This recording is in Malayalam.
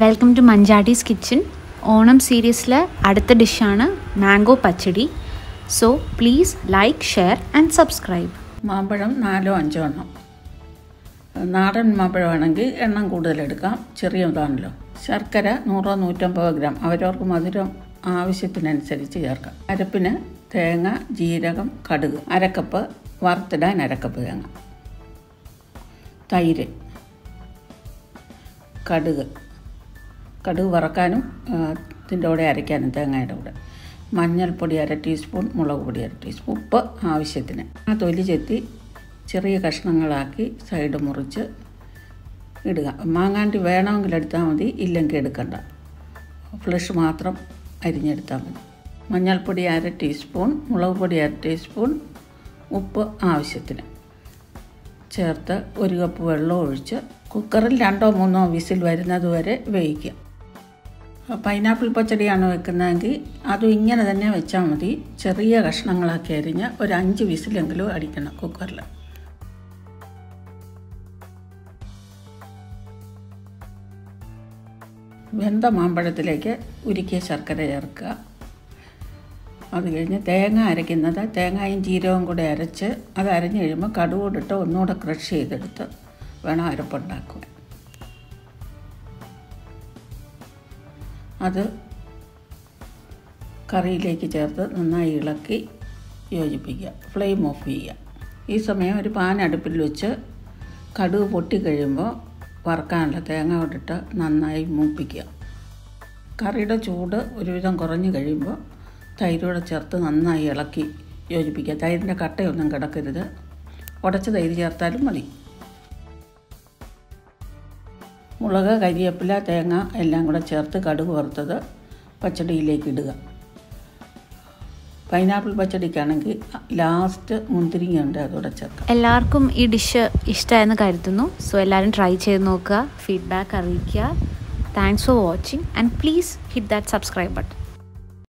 welcome to Manjatti's kitchen Onam സീരീസിലെ അടുത്ത ഡിഷാണ് mango pachadi so please like share and subscribe മാമ്പഴം നാലോ അഞ്ചോ എണ്ണം നാടൻ മാമ്പഴമാണെങ്കിൽ എണ്ണം കൂടുതലെടുക്കാം ചെറിയതാണല്ലോ ശർക്കര നൂറോ നൂറ്റമ്പത് ഗ്രാം അവരവർക്ക് മധുരം ആവശ്യത്തിനനുസരിച്ച് ചേർക്കാം അരപ്പിന് തേങ്ങ ജീരകം കടുക് അരക്കപ്പ് വറുത്തിടാൻ അരക്കപ്പ് തേങ്ങ തൈര് കടുക് കടുക് വറക്കാനും ആ, ഇതിൻ്റെ കൂടെ അരയ്ക്കാനും തേങ്ങയുടെ കൂടെ മഞ്ഞൾപ്പൊടി അര ടീസ്പൂൺ മുളക് പൊടി അര ടീസ്പൂൺ ഉപ്പ് ആവശ്യത്തിന് ആ തൊലി ചെത്തി ചെറിയ കഷ്ണങ്ങളാക്കി സൈഡ് മുറിച്ച് ഇടുക മാങ്ങാണ്ടി വേണമെങ്കിൽ എടുത്താൽ മതി ഇല്ലെങ്കിൽ എടുക്കണ്ട ഫ്ലഷ് മാത്രം അരിഞ്ഞെടുത്താൽ മതി മഞ്ഞൾപ്പൊടി അര ടീസ്പൂൺ മുളക് പൊടി അര ടീസ്പൂൺ ഉപ്പ് ആവശ്യത്തിന് ചേർത്ത് ഒരു കപ്പ് വെള്ളം ഒഴിച്ച് കുക്കറിൽ രണ്ടോ മൂന്നോ വിസിൽ വരുന്നത് വരെ വേവിക്കുക പൈനാപ്പിൾ പച്ചടിയാണ് വെക്കുന്നതെങ്കിൽ അതും ഇങ്ങനെ തന്നെ വെച്ചാൽ മതി ചെറിയ കഷ്ണങ്ങളാക്കി അരിഞ്ഞ് ഒരു അഞ്ച് വിസിലെങ്കിലും അടിക്കണം കുക്കറിൽ വെന്ത മാമ്പഴത്തിലേക്ക് ഉരുക്കിയ ശർക്കര ചേർക്കുക അത് കഴിഞ്ഞ് തേങ്ങ അരയ്ക്കുന്നത് തേങ്ങയും ജീരകവും കൂടെ അരച്ച് അത് അരഞ്ഞ് കഴിയുമ്പോൾ കടുകൂടിട്ട് ഒന്നുകൂടെ ക്രഷ് ചെയ്തെടുത്ത് വേണം അരപ്പുണ്ടാക്കുവാൻ അത് കറിയിലേക്ക് ചേർത്ത് നന്നായി ഇളക്കി യോജിപ്പിക്കുക ഫ്ലെയിം ഓഫ് ചെയ്യുക ഈ സമയം ഒരു പാൻ അടുപ്പിൽ വെച്ച് കടുക് പൊട്ടിക്കഴിയുമ്പോൾ വറക്കാനുള്ള തേങ്ങ ഇട്ടിട്ട് നന്നായി മൂപ്പിക്കുക കറിയുടെ ചൂട് ഒരുവിധം കുറഞ്ഞു കഴിയുമ്പോൾ തൈരോടെ ചേർത്ത് നന്നായി ഇളക്കി യോജിപ്പിക്കുക തൈരിൻ്റെ കട്ടയൊന്നും കിടക്കരുത് ഉടച്ച തൈര് ചേർത്താലും മതി മുളക് കരിവേപ്പില തേങ്ങ എല്ലാം കൂടെ ചേർത്ത് കടുക് വറുത്തത് പച്ചടിയിലേക്ക് ഇടുക പൈനാപ്പിൾ പച്ചടിക്കാണെങ്കിൽ ലാസ്റ്റ് മുന്തിരിങ്ങ ഉണ്ട് അതോടെ ചേർക്കാം എല്ലാവർക്കും ഈ ഡിഷ് ഇഷ്ടമായെന്ന് കരുതുന്നു സോ എല്ലാവരും ട്രൈ ചെയ്ത് നോക്കുക ഫീഡ്ബാക്ക് അറിയിക്കുക thanks for watching and please hit that subscribe button